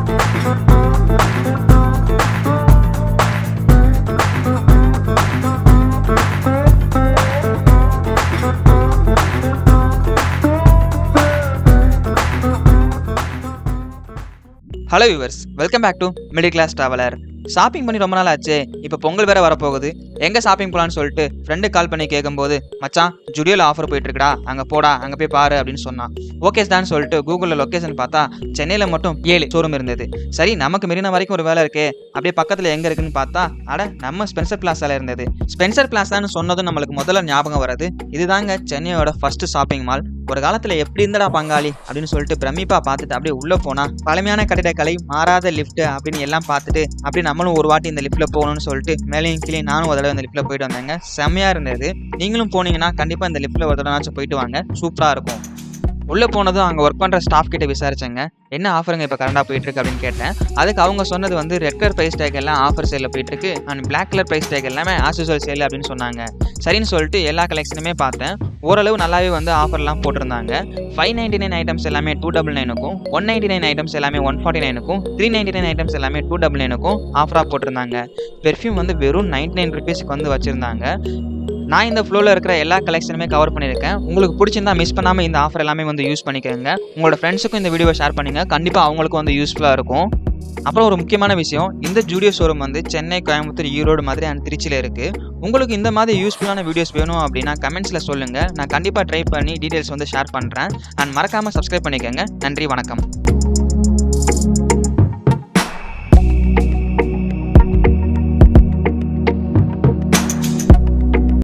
hello viewers welcome back to middle class traveller shopping பண்ணி ரொம்ப நாள் ஆச்சு இப்போ பொங்கல் வேற வரப்போகுது எங்கே ஷாப்பிங் போகலான்னு சொல்லிட்டு ஃப்ரெண்டு கால் பண்ணி கேட்கும்போது மச்சான் ஜுடியோவில் ஆஃபர் போயிட்டு இருக்குடா அங்கே போடா அங்கே போய் பாரு அப்படின்னு சொன்னான் ஓகே தான் சொல்லிட்டு கூகுளில் லொக்கேஷன் பார்த்தா சென்னையில் மட்டும் ஏழு ஷோரூம் இருந்தது சரி நமக்கு மெரினா வரைக்கும் ஒரு வேலை இருக்கே அப்படியே பக்கத்தில் எங்கே இருக்குன்னு பார்த்தா அட நம்ம ஸ்பென்சர் பிளாஸால இருந்தது ஸ்பென்சர் பிளாஸான்னு சொன்னதும் நம்மளுக்கு முதல்ல ஞாபகம் வருது இதுதாங்க சென்னையோட ஃபர்ஸ்ட் ஷாப்பிங் மால் ஒரு காலத்துல எப்படி இருந்தடா பங்காளி அப்படின்னு சொல்லிட்டு பிரமிப்பா பார்த்துட்டு அப்படியே உள்ள போனா பழமையான கட்டிடக்கலை மாறாத லிஃப்ட் அப்படின்னு எல்லாம் பார்த்துட்டு அப்படி நம்மளும் ஒரு வாட்டி இந்த லிஃப்ட்ல போகணும்னு சொல்லிட்டு மேலேயும் கீழே நானும் ஒரு தடவை இந்த லிஃப்ட்ல போயிட்டு வந்தேங்க செம்மையா இருந்தது நீங்களும் போனீங்கன்னா கண்டிப்பா இந்த லிஃப்ட்ல ஒரு தடவைனாச்சும் போயிட்டு வாங்க சூப்பரா இருக்கும் உள்ளே போனதும் அங்கே ஒர்க் பண்ணுற ஸ்டாஃப் கிட்ட விசாரிச்சேங்க என்ன ஆஃபருங்க இப்போ கரண்டாக போயிட்டு இருக்கு அப்படின்னு கேட்டேன் அதுக்கு அவங்க சொன்னது வந்து ரெட் கலர் ப்ரைஸ் டேக் எல்லாம் ஆஃபர் சேலில் போயிட்டு இருக்கு and black colour price tag எல்லாமே ஆஸ் யூஸ்வல் சேல் அப்படின்னு சொன்னாங்க சரின்னு சொல்லிட்டு எல்லா கலெக்ஷனுமே பார்த்தேன் ஓரளவு நல்லாவே வந்து ஆஃபர்லாம் போட்டிருந்தாங்க ஃபைவ் நைன்டி நைன் ஐட்டம்ஸ் எல்லாமே டூ டபுள் நைனுக்கும் ஒன் நைன்டி நைன் ஐட்டம்ஸ் எல்லாமே ஒன் ஃபார்ட்டி நைனுக்கும் த்ரீ நைன்டி நைன் ஐட்டம்ஸ் எல்லாமே டூ டபுள் நைனுக்கும் ஆஃபராக போட்டிருந்தாங்க பெர்ஃப்யூம் வந்து வெறும் நைன்டி நைன் ருபீஸ்க்கு வந்து வச்சுருந்தாங்க நான் இந்த ஃப்ளோவில் இருக்கிற எல்லா கலெக்ஷனுமே கவர் பண்ணியிருக்கேன் உங்களுக்கு பிடிச்சிருந்தா மிஸ் பண்ணாமல் இந்த ஆஃபர் எல்லாமே வந்து யூஸ் பண்ணிக்கோங்க உங்களோட ஃப்ரெண்ட்ஸுக்கும் இந்த வீடியோவை ஷேர் பண்ணுங்க கண்டிப்பாக அவங்களுக்கும் வந்து யூஸ்ஃபுல்லாக இருக்கும் அப்புறம் ஒரு முக்கியமான விஷயம் இந்த ஜூடியோ ஷோரூம் வந்து சென்னை கோயம்புத்தூர் ஈரோடு மாதிரி அண்ட் திருச்சியில் இருக்குது உங்களுக்கு இந்த மாதிரி யூஸ்ஃபுல்லான வீடியோஸ் வேணும் அப்படின்னா கமெண்ட்ஸில் சொல்லுங்கள் நான் கண்டிப்பாக ட்ரை பண்ணி டீட்டெயில்ஸ் வந்து ஷேர் பண்ணுறேன் அண்ட் மறக்காமல் சப்ஸ்கிரைப் பண்ணிக்கோங்க நன்றி வணக்கம்